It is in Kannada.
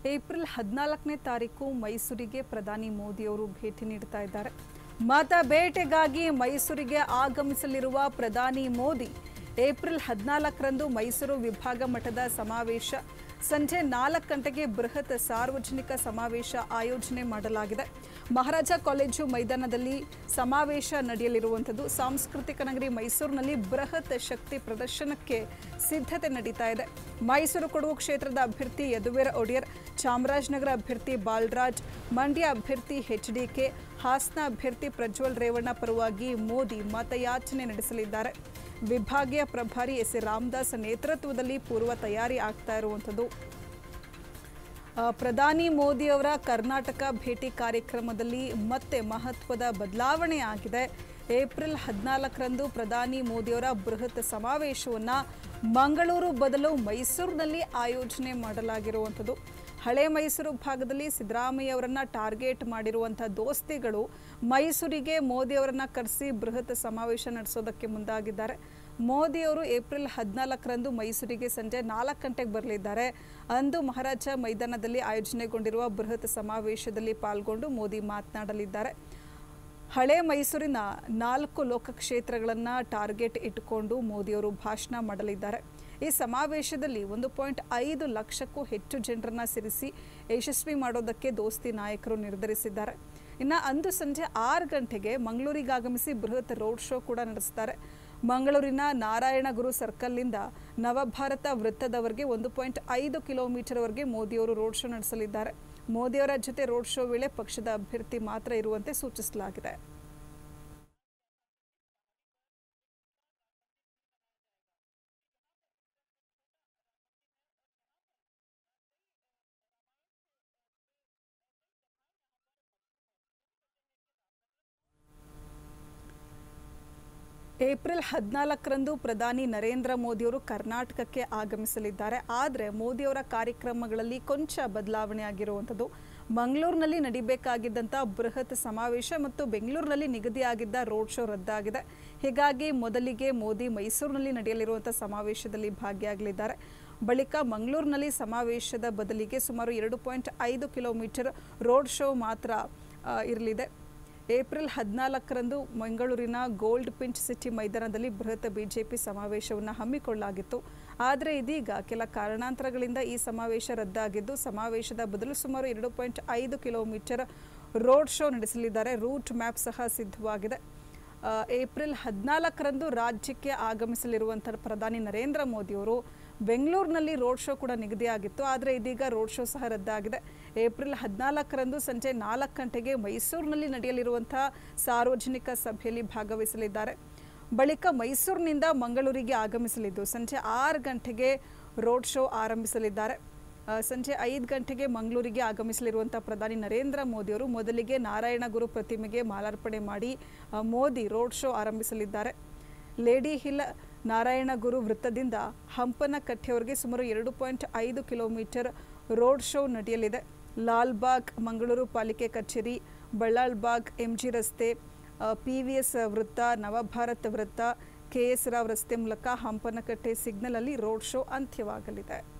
ಏಪ್ರಿಲ್ ಹದಿನಾಲ್ಕನೇ ತಾರೀಕು ಮೈಸೂರಿಗೆ ಪ್ರಧಾನಿ ಮೋದಿಯವರು ಭೇಟಿ ನೀಡ್ತಾ ಇದ್ದಾರೆ ಮತ ಬೇಟೆಗಾಗಿ ಮೈಸೂರಿಗೆ ಆಗಮಿಸಲಿರುವ ಪ್ರಧಾನಿ ಮೋದಿ ಏಪ್ರಿಲ್ ಹದಿನಾಲ್ಕರಂದು ಮೈಸೂರು ವಿಭಾಗ ಮಟ್ಟದ ಸಮಾವೇಶ ಸಂಜೆ ನಾಲ್ಕು ಗಂಟೆಗೆ ಬೃಹತ್ ಸಾರ್ವಜನಿಕ ಸಮಾವೇಶ ಆಯೋಜನೆ ಮಾಡಲಾಗಿದೆ ಮಹಾರಾಜ ಕಾಲೇಜು ಮೈದಾನದಲ್ಲಿ ಸಮಾವೇಶ ನಡೆಯಲಿರುವಂಥದ್ದು ಸಾಂಸ್ಕೃತಿಕ ನಗರಿ ಮೈಸೂರಿನಲ್ಲಿ ಬೃಹತ್ ಶಕ್ತಿ ಪ್ರದರ್ಶನಕ್ಕೆ ಸಿದ್ಧತೆ ನಡೀತಾ ಇದೆ ಮೈಸೂರು ಕೊಡಗು ಕ್ಷೇತ್ರದ ಅಭ್ಯರ್ಥಿ ಯದುವೀರ್ ಒಡೆಯರ್ ಚಾಮರಾಜನಗರ ಅಭ್ಯರ್ಥಿ ಬಾಲರಾಜ್ ಮಂಡ್ಯ ಅಭ್ಯರ್ಥಿ ಎಚ್ಡಿಕೆ ಹಾಸನ ಅಭ್ಯರ್ಥಿ ಪ್ರಜ್ವಲ್ ರೇವಣ್ಣ ಪರವಾಗಿ ಮೋದಿ ಮತಯಾಚನೆ ನಡೆಸಲಿದ್ದಾರೆ ವಿಭಾಗೀಯ ಪ್ರಭಾರಿ ಎಸ್ ಎ ರಾಮದಾಸ್ ನೇತೃತ್ವದಲ್ಲಿ ಪೂರ್ವ ತಯಾರಿ ಆಗ್ತಾ ಇರುವಂಥದ್ದು ಆ, ಪ್ರಧಾನಿ ಮೋದಿ ಅವರ ಕರ್ನಾಟಕ ಭೇಟಿ ಕಾರ್ಯಕ್ರಮದಲ್ಲಿ ಮತ್ತೆ ಮಹತ್ವದ ಬದಲಾವಣೆ ಆಗಿದೆ ಏಪ್ರಿಲ್ ಹದಿನಾಲ್ಕರಂದು ಪ್ರಧಾನಿ ಮೋದಿಯವರ ಬೃಹತ್ ಸಮಾವೇಶವನ್ನು ಮಂಗಳೂರು ಬದಲು ಮೈಸೂರಿನಲ್ಲಿ ಆಯೋಜನೆ ಮಾಡಲಾಗಿರುವಂಥದ್ದು ಹಳೆ ಮೈಸೂರು ಭಾಗದಲ್ಲಿ ಸಿದ್ದರಾಮಯ್ಯ ಅವರನ್ನ ಟಾರ್ಗೆಟ್ ಮಾಡಿರುವಂಥ ದೋಸ್ತಿಗಳು ಮೈಸೂರಿಗೆ ಮೋದಿ ಅವರನ್ನ ಕರೆಸಿ ಬೃಹತ್ ಸಮಾವೇಶ ನಡೆಸೋದಕ್ಕೆ ಮುಂದಾಗಿದ್ದಾರೆ ಮೋದಿ ಅವರು ಏಪ್ರಿಲ್ ಹದಿನಾಲ್ಕರಂದು ಮೈಸೂರಿಗೆ ಸಂಜೆ ನಾಲ್ಕು ಗಂಟೆಗೆ ಬರಲಿದ್ದಾರೆ ಅಂದು ಮಹಾರಾಜ ಮೈದಾನದಲ್ಲಿ ಆಯೋಜನೆಗೊಂಡಿರುವ ಬೃಹತ್ ಸಮಾವೇಶದಲ್ಲಿ ಪಾಲ್ಗೊಂಡು ಮೋದಿ ಮಾತನಾಡಲಿದ್ದಾರೆ ಹಳೆ ಮೈಸೂರಿನ ನಾಲ್ಕು ಲೋಕಕ್ಷೇತ್ರಗಳನ್ನು ಟಾರ್ಗೆಟ್ ಇಟ್ಟುಕೊಂಡು ಮೋದಿಯವರು ಭಾಷಣ ಮಾಡಲಿದ್ದಾರೆ ಈ ಸಮಾವೇಶದಲ್ಲಿ ಒಂದು ಪಾಯಿಂಟ್ ಐದು ಲಕ್ಷಕ್ಕೂ ಹೆಚ್ಚು ಜನರನ್ನ ಸೇರಿಸಿ ಯಶಸ್ವಿ ಮಾಡೋದಕ್ಕೆ ದೋಸ್ತಿ ನಾಯಕರು ನಿರ್ಧರಿಸಿದ್ದಾರೆ ಇನ್ನು ಅಂದು ಸಂಜೆ ಆರು ಗಂಟೆಗೆ ಮಂಗಳೂರಿಗೆ ಆಗಮಿಸಿ ಬೃಹತ್ ರೋಡ್ ಶೋ ಕೂಡ ನಡೆಸ್ತಾರೆ ಮಂಗಳೂರಿನ ನಾರಾಯಣಗುರು ಸರ್ಕಲ್ನಿಂದ ನವಭಾರತ ವೃತ್ತದವರೆಗೆ ಒಂದು ಪಾಯಿಂಟ್ ಐದು ಕಿಲೋಮೀಟರ್ವರೆಗೆ ಮೋದಿಯವರು ರೋಡ್ ಶೋ ನಡೆಸಲಿದ್ದಾರೆ ಮೋದಿಯವರ ಜೊತೆ ರೋಡ್ ಶೋ ವೇಳೆ ಪಕ್ಷದ ಅಭ್ಯರ್ಥಿ ಮಾತ್ರ ಇರುವಂತೆ ಸೂಚಿಸಲಾಗಿದೆ ಏಪ್ರಿಲ್ ಹದಿನಾಲ್ಕರಂದು ಪ್ರಧಾನಿ ನರೇಂದ್ರ ಮೋದಿಯವರು ಕರ್ನಾಟಕಕ್ಕೆ ಆಗಮಿಸಲಿದ್ದಾರೆ ಆದರೆ ಮೋದಿಯವರ ಕಾರ್ಯಕ್ರಮಗಳಲ್ಲಿ ಕೊಂಚ ಬದಲಾವಣೆ ಆಗಿರುವಂಥದ್ದು ಮಂಗಳೂರಿನಲ್ಲಿ ನಡಿಬೇಕಾಗಿದ್ದಂಥ ಬೃಹತ್ ಸಮಾವೇಶ ಮತ್ತು ಬೆಂಗಳೂರಿನಲ್ಲಿ ನಿಗದಿಯಾಗಿದ್ದ ರೋಡ್ ಶೋ ರದ್ದಾಗಿದೆ ಹೀಗಾಗಿ ಮೊದಲಿಗೆ ಮೋದಿ ಮೈಸೂರಿನಲ್ಲಿ ನಡೆಯಲಿರುವಂಥ ಸಮಾವೇಶದಲ್ಲಿ ಭಾಗಿಯಾಗಲಿದ್ದಾರೆ ಬಳಿಕ ಮಂಗಳೂರಿನಲ್ಲಿ ಸಮಾವೇಶದ ಬದಲಿಗೆ ಸುಮಾರು ಎರಡು ಪಾಯಿಂಟ್ ಐದು ಕಿಲೋಮೀಟರ್ ರೋಡ್ ಶೋ ಮಾತ್ರ ಆ, ಇರಲಿದೆ ಏಪ್ರಿಲ್ ಹದಿನಾಲ್ಕರಂದು ಮಂಗಳೂರಿನ ಗೋಲ್ಡ್ ಪಿಂಚ್ ಸಿಟಿ ಮೈದಾನದಲ್ಲಿ ಬೃಹತ್ ಬಿಜೆಪಿ ಸಮಾವೇಶವನ್ನು ಹಮ್ಮಿಕೊಳ್ಳಲಾಗಿತ್ತು ಆದರೆ ಇದೀಗ ಕೆಲ ಕಾರಣಾಂತರಗಳಿಂದ ಈ ಸಮಾವೇಶ ರದ್ದಾಗಿದ್ದು ಸಮಾವೇಶದ ಬದಲು ಸುಮಾರು ಎರಡು ಪಾಯಿಂಟ್ ಐದು ಕಿಲೋಮೀಟರ್ ರೋಡ್ ಶೋ ನಡೆಸಲಿದ್ದಾರೆ ರೂಟ್ ಮ್ಯಾಪ್ ಸಹ ಸಿದ್ಧವಾಗಿದೆ ಆ, ಏಪ್ರಿಲ್ ಹದಿನಾಲ್ಕರಂದು ರಾಜ್ಯಕ್ಕೆ ಆಗಮಿಸಲಿರುವಂಥ ಪ್ರಧಾನಿ ನರೇಂದ್ರ ಮೋದಿಯವರು ಬೆಂಗಳೂರಿನಲ್ಲಿ ರೋಡ್ ಶೋ ಕೂಡ ನಿಗದಿಯಾಗಿತ್ತು ಆದರೆ ಇದೀಗ ರೋಡ್ ಶೋ ಸಹ ರದ್ದಾಗಿದೆ ಏಪ್ರಿಲ್ ಹದಿನಾಲ್ಕರಂದು ಸಂಜೆ ನಾಲ್ಕು ಗಂಟೆಗೆ ಮೈಸೂರಿನಲ್ಲಿ ನಡೆಯಲಿರುವಂಥ ಸಾರ್ವಜನಿಕ ಸಭೆಯಲ್ಲಿ ಭಾಗವಹಿಸಲಿದ್ದಾರೆ ಬಳಿಕ ಮೈಸೂರಿನಿಂದ ಮಂಗಳೂರಿಗೆ ಆಗಮಿಸಲಿದ್ದು ಸಂಜೆ ಆರು ಗಂಟೆಗೆ ರೋಡ್ ಶೋ ಆರಂಭಿಸಲಿದ್ದಾರೆ ಆ, ಸಂಜೆ ಐದು ಗಂಟೆಗೆ ಮಂಗಳೂರಿಗೆ ಆಗಮಿಸಲಿರುವಂಥ ಪ್ರಧಾನಿ ನರೇಂದ್ರ ಮೋದಿಯವರು ಮೊದಲಿಗೆ ನಾರಾಯಣಗುರು ಪ್ರತಿಮೆಗೆ ಮಾಲಾರ್ಪಣೆ ಮಾಡಿ ಆ, ಮೋದಿ ರೋಡ್ ಶೋ ಆರಂಭಿಸಲಿದ್ದಾರೆ ಲೇಡಿ ಹಿಲ್ ನಾರಾಯಣಗುರು ವೃತ್ತದಿಂದ ಹಂಪನಕಟ್ಟೆಯವರೆಗೆ ಸುಮಾರು ಎರಡು ಪಾಯಿಂಟ್ ಐದು ಕಿಲೋಮೀಟರ್ ರೋಡ್ ಶೋ ನಡೆಯಲಿದೆ ಲಾಲ್ಬಾಗ್ ಮಂಗಳೂರು ಪಾಲಿಕೆ ಕಚೇರಿ ಬಳ್ಳಾಳ್ಬಾಗ್ ಎಂಜಿ ರಸ್ತೆ ಪಿ ವಿ ಎಸ್ ವೃತ್ತ ನವಭಾರತ್ ವೃತ್ತ ಕೆ ಎಸ್ ರಾವ್ ರಸ್ತೆ ಮೂಲಕ ಹಂಪನಕಟ್ಟೆ ಸಿಗ್ನಲಲ್ಲಿ ರೋಡ್ ಶೋ ಅಂತ್ಯವಾಗಲಿದೆ